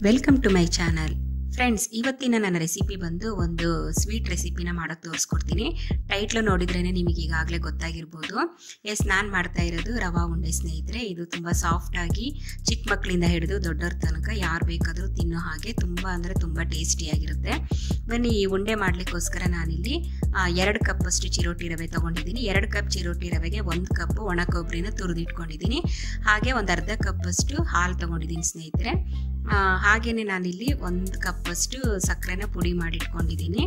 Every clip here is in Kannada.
Welcome to my channel friends ಇವತ್ತಿನ ನನ್ನ ರೆಸಿಪಿ ಬಂದು ಒಂದು ಸ್ವೀಟ್ ರೆಸಿಪಿನ ಮಾಡೋಕ್ಕೆ ತೋರಿಸ್ಕೊಡ್ತೀನಿ ಟೈಟ್ಲು ನೋಡಿದ್ರೇ ನಿಮಗೆ ಈಗಾಗಲೇ ಗೊತ್ತಾಗಿರ್ಬೋದು ಎಸ್ ನಾನು ಮಾಡ್ತಾ ಇರೋದು ರವಾ ಉಂಡೆ ಸ್ನೇಹಿತರೆ ಇದು ತುಂಬ ಸಾಫ್ಟಾಗಿ ಚಿಕ್ಕ ಮಕ್ಕಳಿಂದ ಹಿಡಿದು ದೊಡ್ಡವ್ರ ತನಕ ಯಾರು ಬೇಕಾದರೂ ತಿನ್ನೋ ಹಾಗೆ ತುಂಬ ಅಂದರೆ ತುಂಬ ಟೇಸ್ಟಿಯಾಗಿರುತ್ತೆ ಬನ್ನಿ ಈ ಉಂಡೆ ಮಾಡಲಿಕ್ಕೋಸ್ಕರ ನಾನಿಲ್ಲಿ ಎರಡು ಕಪ್ಪಷ್ಟು ಚಿರೋಟಿ ರವೆ ತೊಗೊಂಡಿದ್ದೀನಿ ಎರಡು ಕಪ್ ಚಿರೋಟಿ ರವೆಗೆ ಒಂದು ಕಪ್ ಒಣ ಕೊಬ್ಬರಿನ ತುರಿದಿಟ್ಕೊಂಡಿದ್ದೀನಿ ಹಾಗೆ ಒಂದು ಅರ್ಧ ಕಪ್ಪಷ್ಟು ಹಾಲು ತೊಗೊಂಡಿದ್ದೀನಿ ಸ್ನೇಹಿತರೆ ಹಾಗೆಯೇ ನಾನಿಲ್ಲಿ ಒಂದು ಕಪ್ಪಷ್ಟು ಸಕ್ಕರೆನ ಪುಡಿ ಮಾಡಿಟ್ಕೊಂಡಿದ್ದೀನಿ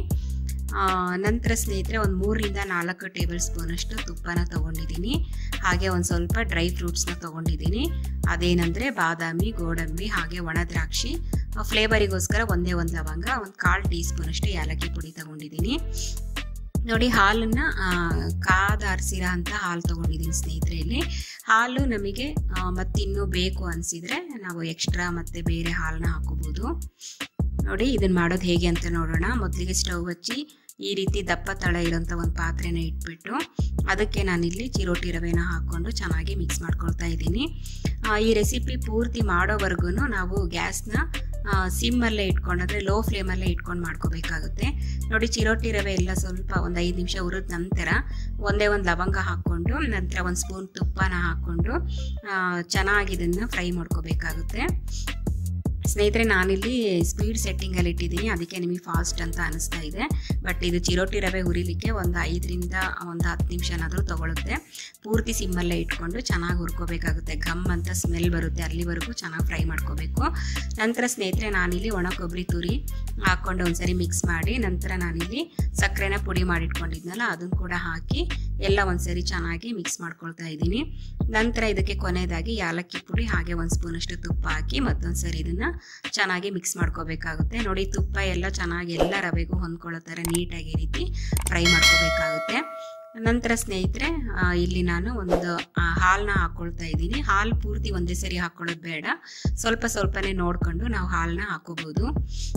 ನಂತರ ಸ್ನೇಹಿತರೆ ಒಂದು ಮೂರರಿಂದ ನಾಲ್ಕು ಟೇಬಲ್ ಸ್ಪೂನಷ್ಟು ತುಪ್ಪನ ತೊಗೊಂಡಿದ್ದೀನಿ ಹಾಗೆ ಒಂದು ಸ್ವಲ್ಪ ಡ್ರೈ ಫ್ರೂಟ್ಸ್ನ ತೊಗೊಂಡಿದ್ದೀನಿ ಅದೇನೆಂದರೆ ಬಾದಾಮಿ ಗೋಡಂಬಿ ಹಾಗೆ ಒಣ ದ್ರಾಕ್ಷಿ ಫ್ಲೇವರಿಗೋಸ್ಕರ ಒಂದೇ ಒಂದು ಲವಂಗ ಒಂದು ಕಾಲು ಟೀ ಸ್ಪೂನಷ್ಟು ಏಲಕ್ಕಿ ಪುಡಿ ತೊಗೊಂಡಿದ್ದೀನಿ ನೋಡಿ ಹಾಲನ್ನ ಕಾದಾರಿಸಿರೋ ಅಂತ ಹಾಲು ತೊಗೊಂಡಿದ್ದೀನಿ ಸ್ನೇಹಿತರೆ ಇಲ್ಲಿ ಹಾಲು ನಮಗೆ ಮತ್ತಿನ್ನೂ ಬೇಕು ಅನಿಸಿದರೆ ನಾವು ಎಕ್ಸ್ಟ್ರಾ ಮತ್ತು ಬೇರೆ ಹಾಲನ್ನ ಹಾಕೋಬೋದು ನೋಡಿ ಇದನ್ನು ಮಾಡೋದು ಹೇಗೆ ಅಂತ ನೋಡೋಣ ಮೊದಲಿಗೆ ಸ್ಟವ್ ಹಚ್ಚಿ ಈ ರೀತಿ ದಪ್ಪ ತಳ ಇರೋಂಥ ಒಂದು ಪಾತ್ರೆನ ಇಟ್ಬಿಟ್ಟು ಅದಕ್ಕೆ ನಾನಿಲ್ಲಿ ಚಿರೋಟಿ ರವೆನ ಹಾಕ್ಕೊಂಡು ಚೆನ್ನಾಗಿ ಮಿಕ್ಸ್ ಮಾಡ್ಕೊಳ್ತಾ ಇದ್ದೀನಿ ಈ ರೆಸಿಪಿ ಪೂರ್ತಿ ಮಾಡೋವರೆಗೂ ನಾವು ಗ್ಯಾಸ್ನ ಸಿಮ್ಮಲ್ಲೇ ಇಟ್ಕೊಂಡು ಅಂದರೆ ಲೋ ಫ್ಲೇಮಲ್ಲೇ ಇಟ್ಕೊಂಡು ಮಾಡ್ಕೋಬೇಕಾಗುತ್ತೆ ನೋಡಿ ಚಿರೋಟಿ ರವೆ ಎಲ್ಲ ಸ್ವಲ್ಪ ಒಂದು ಐದು ನಿಮಿಷ ಹುರಿದ ನಂತರ ಒಂದೇ ಒಂದು ಲವಂಗ ಹಾಕ್ಕೊಂಡು ನಂತರ ಒಂದು ಸ್ಪೂನ್ ತುಪ್ಪನ ಹಾಕ್ಕೊಂಡು ಚೆನ್ನಾಗಿ ಇದನ್ನು ಫ್ರೈ ಮಾಡ್ಕೋಬೇಕಾಗುತ್ತೆ ಸ್ನೇಹಿತರೆ ನಾನಿಲ್ಲಿ ಸ್ಪೀಡ್ ಸೆಟ್ಟಿಂಗಲ್ಲಿ ಇಟ್ಟಿದ್ದೀನಿ ಅದಕ್ಕೆ ನಿಮಗೆ ಫಾಸ್ಟ್ ಅಂತ ಅನಿಸ್ತಾ ಇದೆ ಬಟ್ ಇದು ಚಿರೋಟಿ ರವೆ ಹುರಿಲಿಕ್ಕೆ ಒಂದು ಐದರಿಂದ ಒಂದು ಹತ್ತು ನಿಮಿಷನಾದರೂ ತೊಗೊಳುತ್ತೆ ಪೂರ್ತಿ ಸಿಮ್ಮಲ್ಲೇ ಇಟ್ಕೊಂಡು ಚೆನ್ನಾಗಿ ಹುರ್ಕೋಬೇಕಾಗುತ್ತೆ ಗಮ್ ಅಂತ ಸ್ಮೆಲ್ ಬರುತ್ತೆ ಅಲ್ಲಿವರೆಗೂ ಚೆನ್ನಾಗಿ ಫ್ರೈ ಮಾಡ್ಕೋಬೇಕು ನಂತರ ಸ್ನೇಹಿತರೆ ನಾನಿಲ್ಲಿ ಒಣ ಕೊಬ್ಬರಿ ತುರಿ ಹಾಕ್ಕೊಂಡು ಒಂದ್ಸರಿ ಮಿಕ್ಸ್ ಮಾಡಿ ನಂತರ ನಾನಿಲ್ಲಿ ಸಕ್ಕರೆನ ಪುಡಿ ಮಾಡಿಟ್ಕೊಂಡಿದ್ನಲ್ಲ ಅದನ್ನು ಕೂಡ ಹಾಕಿ ಎಲ್ಲ ಒಂದ್ಸರಿ ಚೆನ್ನಾಗಿ ಮಿಕ್ಸ್ ಮಾಡ್ಕೊಳ್ತಾ ಇದ್ದೀನಿ ನಂತರ ಇದಕ್ಕೆ ಕೊನೆಯದಾಗಿ ಯಾಲಕ್ಕಿ ಪುಡಿ ಹಾಗೆ ಒಂದು ಸ್ಪೂನಷ್ಟು ತುಪ್ಪ ಹಾಕಿ ಮತ್ತೊಂದು ಸರಿ ಇದನ್ನು ಚೆನ್ನಾಗಿ ಮಿಕ್ಸ್ ಮಾಡ್ಕೋಬೇಕಾಗುತ್ತೆ ನೋಡಿ ತುಪ್ಪ ಎಲ್ಲ ಚೆನ್ನಾಗಿ ಎಲ್ಲ ರವೆಗೂ ಹೊಂದ್ಕೊಳ್ಳೋ ಥರ ನೀಟಾಗಿ ರೀತಿ ಫ್ರೈ ಮಾಡ್ಕೋಬೇಕಾಗುತ್ತೆ ನಂತರ ಸ್ನೇಹಿತರೆ ಇಲ್ಲಿ ನಾನು ಒಂದು ಹಾಲನ್ನ ಹಾಕ್ಕೊಳ್ತಾ ಇದ್ದೀನಿ ಹಾಲು ಪೂರ್ತಿ ಒಂದೇ ಸರಿ ಹಾಕ್ಕೊಳ್ಳೋದು ಬೇಡ ಸ್ವಲ್ಪ ಸ್ವಲ್ಪನೇ ನೋಡಿಕೊಂಡು ನಾವು ಹಾಲನ್ನ ಹಾಕೋಬೋದು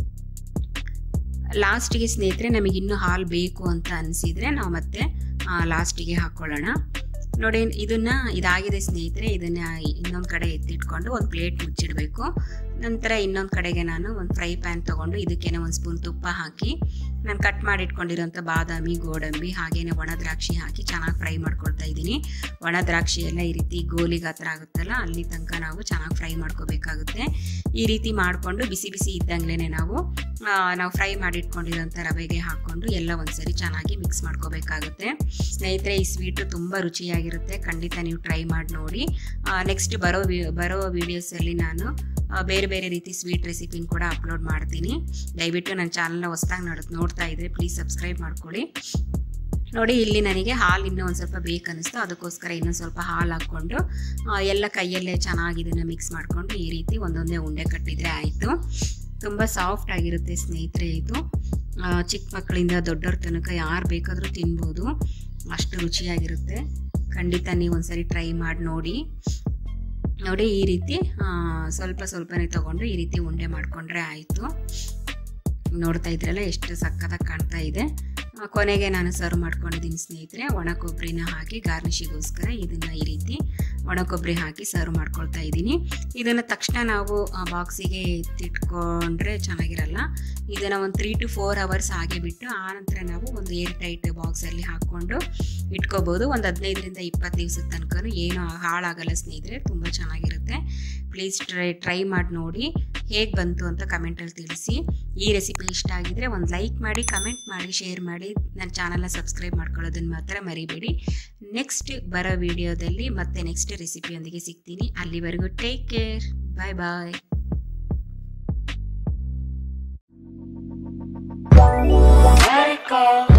ಲಾಸ್ಟಿಗೆ ಸ್ನೇಹಿತರೆ ನಮಗೆ ಇನ್ನೂ ಹಾಲು ಬೇಕು ಅಂತ ಅನಿಸಿದರೆ ನಾವು ಮತ್ತೆ ಲಾಸ್ಟಿಗೆ ಹಾಕ್ಕೊಳ್ಳೋಣ ನೋಡಿ ಇದನ್ನ ಇದಾಗಿದೆ ಸ್ನೇಹಿತರೆ ಇದನ್ನ ಇನ್ನೊಂದು ಕಡೆ ಎತ್ತಿಟ್ಕೊಂಡು ಒಂದು ಪ್ಲೇಟ್ ಮುಚ್ಚಿಡಬೇಕು ನಂತರ ಇನ್ನೊಂದು ಕಡೆಗೆ ನಾನು ಒಂದು ಫ್ರೈ ಪ್ಯಾನ್ ತೊಗೊಂಡು ಇದಕ್ಕೇನೆ ಒಂದು ಸ್ಪೂನ್ ತುಪ್ಪ ಹಾಕಿ ನಾನು ಕಟ್ ಮಾಡಿ ಇಟ್ಕೊಂಡಿರೋಂಥ ಬಾದಾಮಿ ಗೋಡಂಬಿ ಹಾಗೇನೆ ಒಣ ದ್ರಾಕ್ಷಿ ಹಾಕಿ ಚೆನ್ನಾಗಿ ಫ್ರೈ ಮಾಡ್ಕೊಳ್ತಾ ಇದ್ದೀನಿ ಒಣ ದ್ರಾಕ್ಷಿ ಎಲ್ಲ ಈ ರೀತಿ ಗೋಲಿ ಗಾತ್ರ ಆಗುತ್ತಲ್ಲ ಅಲ್ಲಿ ತನಕ ನಾವು ಚೆನ್ನಾಗಿ ಫ್ರೈ ಮಾಡ್ಕೋಬೇಕಾಗುತ್ತೆ ಈ ರೀತಿ ಮಾಡಿಕೊಂಡು ಬಿಸಿ ಬಿಸಿ ಇದ್ದಂಗ್ಲೇ ನಾವು ನಾವು ಫ್ರೈ ಮಾಡಿಟ್ಕೊಂಡಿರೋಂಥ ರವೆಗೆ ಹಾಕ್ಕೊಂಡು ಎಲ್ಲ ಒಂದ್ಸರಿ ಚೆನ್ನಾಗಿ ಮಿಕ್ಸ್ ಮಾಡ್ಕೋಬೇಕಾಗುತ್ತೆ ಸ್ನೇಹಿತರೆ ಈ ಸ್ವೀಟು ತುಂಬ ರುಚಿಯಾಗಿರುತ್ತೆ ಖಂಡಿತ ನೀವು ಟ್ರೈ ಮಾಡಿ ನೋಡಿ ನೆಕ್ಸ್ಟ್ ಬರೋ ಬರೋ ವೀಡಿಯೋಸಲ್ಲಿ ನಾನು ಬೇರೆ ಬೇರೆ ರೀತಿ ಸ್ವೀಟ್ ರೆಸಿಪಿನ ಕೂಡ ಅಪ್ಲೋಡ್ ಮಾಡ್ತೀನಿ ದಯವಿಟ್ಟು ನನ್ನ ಚಾನಲ್ನ ಹೊಸ್ದಾಗಿ ನೋಡ್ ನೋಡ್ತಾ ಇದ್ರೆ ಪ್ಲೀಸ್ ಸಬ್ಸ್ಕ್ರೈಬ್ ಮಾಡ್ಕೊಳ್ಳಿ ನೋಡಿ ಇಲ್ಲಿ ನನಗೆ ಹಾಲು ಇನ್ನೂ ಒಂದು ಸ್ವಲ್ಪ ಬೇಕನ್ನಿಸ್ತು ಅದಕ್ಕೋಸ್ಕರ ಇನ್ನೊಂದು ಸ್ವಲ್ಪ ಹಾಲು ಹಾಕ್ಕೊಂಡು ಎಲ್ಲ ಕೈಯಲ್ಲೇ ಚೆನ್ನಾಗಿ ಇದನ್ನು ಮಿಕ್ಸ್ ಮಾಡಿಕೊಂಡು ಈ ರೀತಿ ಒಂದೊಂದೇ ಉಂಡೆ ಕಟ್ಟಿದರೆ ಆಯಿತು ತುಂಬ ಸಾಫ್ಟ್ ಆಗಿರುತ್ತೆ ಸ್ನೇಹಿತರೆ ಇದು ಚಿಕ್ಕ ಮಕ್ಕಳಿಂದ ದೊಡ್ಡವ್ರ ತನಕ ಯಾರು ಬೇಕಾದರೂ ತಿನ್ಬೋದು ಅಷ್ಟು ರುಚಿಯಾಗಿರುತ್ತೆ ಖಂಡಿತ ನೀವು ಒಂದ್ಸರಿ ಟ್ರೈ ಮಾಡಿ ನೋಡಿ ನೋಡಿ ಈ ರೀತಿ ಸ್ವಲ್ಪ ಸ್ವಲ್ಪನೇ ತೊಗೊಂಡು ಈ ರೀತಿ ಉಂಡೆ ಮಾಡಿಕೊಂಡ್ರೆ ಆಯಿತು ನೋಡ್ತಾ ಇದ್ರಲ್ಲ ಎಷ್ಟು ಸಕ್ಕತ್ತಾಗಿ ಕಾಣ್ತಾ ಇದೆ ಕೊನೆಗೆ ನಾನು ಸರ್ವ್ ಮಾಡ್ಕೊಂಡಿದ್ದೀನಿ ಸ್ನೇಹಿತರೆ ಒಣ ಕೊಬ್ಬರಿನ ಹಾಕಿ ಗಾರ್ನಿಷಿಗೋಸ್ಕರ ಇದನ್ನು ಈ ರೀತಿ ಒಣ ಕೊಬ್ಬರಿ ಹಾಕಿ ಸರ್ವ್ ಮಾಡ್ಕೊಳ್ತಾ ಇದ್ದೀನಿ ಇದನ್ನು ತಕ್ಷಣ ನಾವು ಬಾಕ್ಸಿಗೆ ಎತ್ತಿಟ್ಕೊಂಡ್ರೆ ಚೆನ್ನಾಗಿರಲ್ಲ ಇದನ್ನು ಒಂದು ತ್ರೀ ಟು ಫೋರ್ ಅವರ್ಸ್ ಹಾಗೆ ಬಿಟ್ಟು ಆನಂತರ ನಾವು ಒಂದು ಏರ್ ಟೈಟ್ ಬಾಕ್ಸಲ್ಲಿ ಹಾಕ್ಕೊಂಡು ಇಟ್ಕೋಬೋದು ಒಂದು ಹದಿನೈದರಿಂದ ಇಪ್ಪತ್ತು ದಿವಸದ ತನಕ ಏನು ಹಾಳಾಗಲ್ಲ ಸ್ನೇಹಿತರೆ ತುಂಬ ಚೆನ್ನಾಗಿರುತ್ತೆ ಪ್ಲೀಸ್ ಟ್ರೈ ಟ್ರೈ ಮಾಡಿ ನೋಡಿ ಹೇಗೆ ಬಂತು ಅಂತ ಕಮೆಂಟಲ್ಲಿ ತಿಳಿಸಿ ಈ ರೆಸಿಪಿ ಇಷ್ಟ ಆಗಿದ್ರೆ ಒಂದು ಲೈಕ್ ಮಾಡಿ ಕಮೆಂಟ್ ಮಾಡಿ ಶೇರ್ ಮಾಡಿ ನನ್ನ ಚಾನಲ್ನ ಸಬ್ಸ್ಕ್ರೈಬ್ ಮಾಡ್ಕೊಳ್ಳೋದನ್ನು ಮಾತ್ರ ಮರಿಬೇಡಿ ನೆಕ್ಸ್ಟ್ ಬರೋ ವಿಡಿಯೋದಲ್ಲಿ ಮತ್ತೆ ನೆಕ್ಸ್ಟ್ ರೆಸಿಪಿಯೊಂದಿಗೆ ಸಿಗ್ತೀನಿ ಅಲ್ಲಿವರೆಗೂ take care bye bye Let it go.